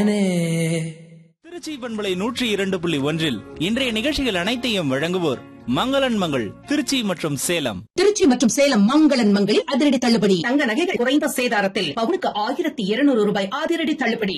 திருச்சி பண்பலை நூற்றி இரண்டு புள்ளி ஒன்றில் இன்றைய நிகழ்ச்சிகள் அனைத்தையும் வழங்குவோர் மங்களன் மங்கள் திருச்சி மற்றும் சேலம் திருச்சி மற்றும் சேலம் மங்களன் மங்களில் அதிரடி தள்ளுபடி தங்க நகைகள் குறைந்த சேதாரத்தில் பவுனுக்கு ஆயிரத்தி இருநூறு ரூபாய் அதிரடி தள்ளுபடி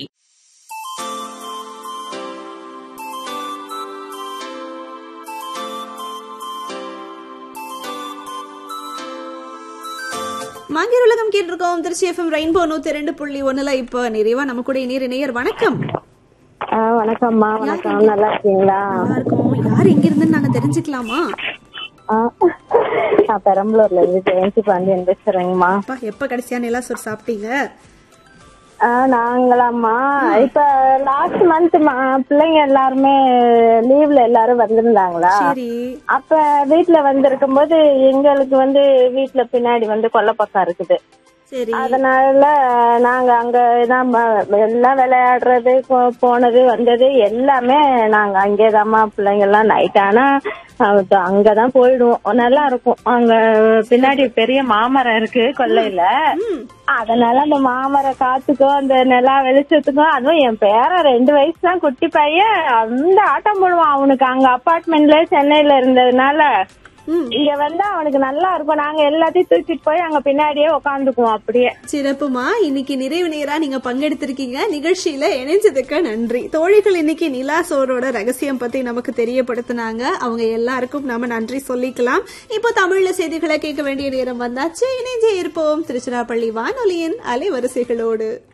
மாங்கியர் உலகம் கேட்டிருக்கோம் திருச்சி எஃப்எம் ரெயின்போ நூத்தி ரெண்டு புள்ளி ஒண்ணுல இப்போ நிறைவா நம்ம கூட இணையர் இணையர் வணக்கம் ஆ, வணக்கம்மா வணக்கம் நல்லா இருக்கீங்களா நல்லா இருக்கோம் யார் எங்க இருந்துன்னு நாங்க தெரிஞ்சுக்கலாமா ஆ, நான் பெரம்பலூர்ல இருந்து ஜெயந்தி பாண்டியன் பேசுறேங்கம்மா அப்பா எப்ப கடைசியா நிலா சோறு சாப்பிட்டீங்க ஆ, நாங்களாம்மா இப்ப லாஸ்ட் மந்த் பிள்ளைங்க எல்லாருமே லீவ்ல எல்லாரும் வந்திருந்தாங்களா சரி அப்ப வீட்டுல வந்திருக்கும் போது எங்களுக்கு வந்து வீட்டுல பின்னாடி வந்து கொல்லப்பக்கம் இருக்குது சரி அதனால நாங்க அங்க தான் ம- எல்லாம் விளையாடுறது போ- போனது வந்தது எல்லாமே நாங்க அங்கேதாம்மா பிள்ளைங்க எல்லாம் நைட் ஆனா அஹ் அங்கதான் போயிடுவோம் நல்லா இருக்கும் அங்க பின்னாடி பெரிய மாமரம் இருக்கு கொல்லையில அதனால அந்த மாமர காத்துக்கும் அந்த நிலா வெளிச்சத்துக்கும் அதுவும் என் பேரன் ரெண்டு வயசு தான் குட்டி பையன் அந்த ஆட்டம் போடுவான் அவனுக்கு அங்க அபார்ட்மெண்ட்ல சென்னையில இருந்ததுனால ம். இங்க வந்தா அவனுக்கு நல்லா இருக்கும் நாங்க எல்லாத்தையும் தூக்கிட்டு போய் அங்க பின்னாடியே உட்காந்துக்குவோம் அப்படியே சிறப்புமா இன்னைக்கு நிறைவு நேரா நீங்க பங்கெடுத்திருக்கீங்க நிகழ்ச்சியில இணைஞ்சதுக்கு நன்றி தோழிகள் இன்னைக்கு நிலா சோரோட ரகசியம் பத்தி நமக்கு தெரியப்படுத்தினாங்க அவங்க எல்லாருக்கும் நாம நன்றி சொல்லிக்கலாம் இப்போ தமிழ்ல செய்திகளை கேட்க வேண்டிய நேரம் வந்தாச்சு இணைஞ்சே இருப்போம் திருச்சிராப்பள்ளி வானொலியின் அலைவரிசைகளோடு